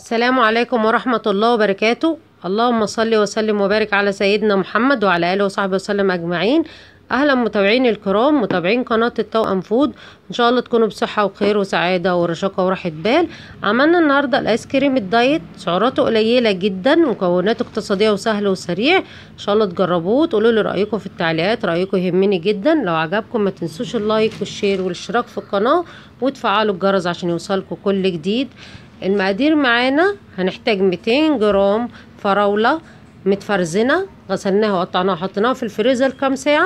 السلام عليكم ورحمة الله وبركاته اللهم صل وسلم وبارك على سيدنا محمد وعلى آله وصحبه وسلم أجمعين أهلا متابعيني الكرام متابعين قناة التوأم فود إن شاء الله تكونوا بصحة وخير وسعادة ورشاقة وراحة بال عملنا النهاردة الآيس كريم الدايت سعراته قليلة جدا مكوناته اقتصادية وسهل وسريع إن شاء الله تجربوه وتقولوا لي رأيكم في التعليقات رأيكم يهمني جدا لو عجبكم ما تنسوش اللايك والشير والاشتراك في القناة وتفعلوا الجرس عشان يوصلكم كل جديد المقادير معانا هنحتاج 200 جرام فراولة متفرزنة غسلناها وقطعناها وحطيناها في الفريزر كام ساعة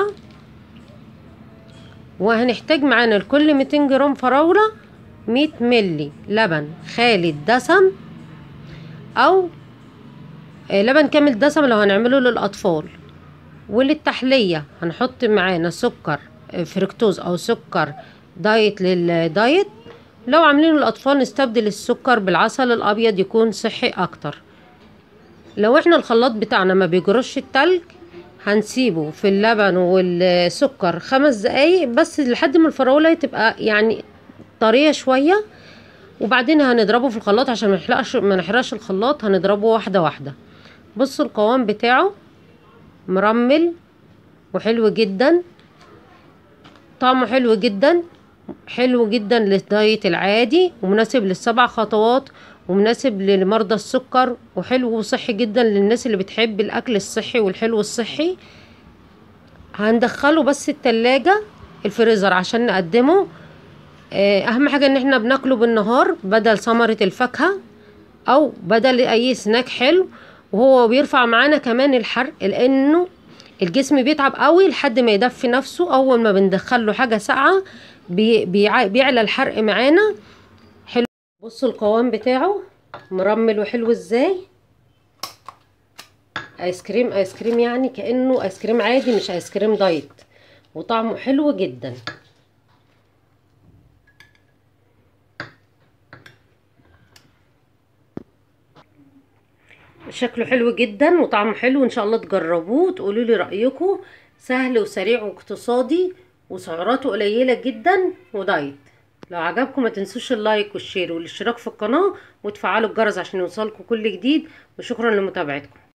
وهنحتاج معانا لكل 200 جرام فراولة 100 ملي لبن خالي الدسم او لبن كامل دسم لو هنعمله للاطفال وللتحلية هنحط معانا سكر فركتوز او سكر دايت للدايت لو عاملين الاطفال نستبدل السكر بالعسل الابيض يكون صحي اكتر لو احنا الخلاط بتاعنا ما بيجرش التلج هنسيبه في اللبن والسكر خمس دقايق بس لحد ما الفراولة تبقى يعني طرية شوية وبعدين هنضربه في الخلاط عشان منحرقش ما نحرقش الخلاط هنضربه واحدة واحدة بصوا القوام بتاعه مرمل وحلو جدا طعمه حلو جدا حلو جدا للدايت العادي ومناسب للسبع خطوات ومناسب لمرضى السكر وحلو وصحي جدا للناس اللي بتحب الاكل الصحي والحلو الصحي هندخله بس التلاجة الفريزر عشان نقدمه اهم حاجة ان احنا بناكله بالنهار بدل ثمرة الفاكهة او بدل اي سناك حلو وهو بيرفع معانا كمان الحرق لانه الجسم بيتعب قوي لحد ما يدفي نفسه اول ما بندخله حاجة ساقعة بي بيعلى الحرق معانا حلو بصوا القوام بتاعه مرمل وحلو ازاي ايس كريم ايس كريم يعني كانه ايس كريم عادي مش ايس كريم دايت وطعمه حلو جدا شكله حلو جدا وطعمه حلو ان شاء الله تجربوه وتقولوا لي رايكم سهل وسريع واقتصادي وسعراته قليله جدا ودايت لو عجبكم ما تنسوش اللايك والشير والاشتراك في القناه وتفعلوا الجرس عشان يوصلكم كل جديد وشكرا لمتابعتكم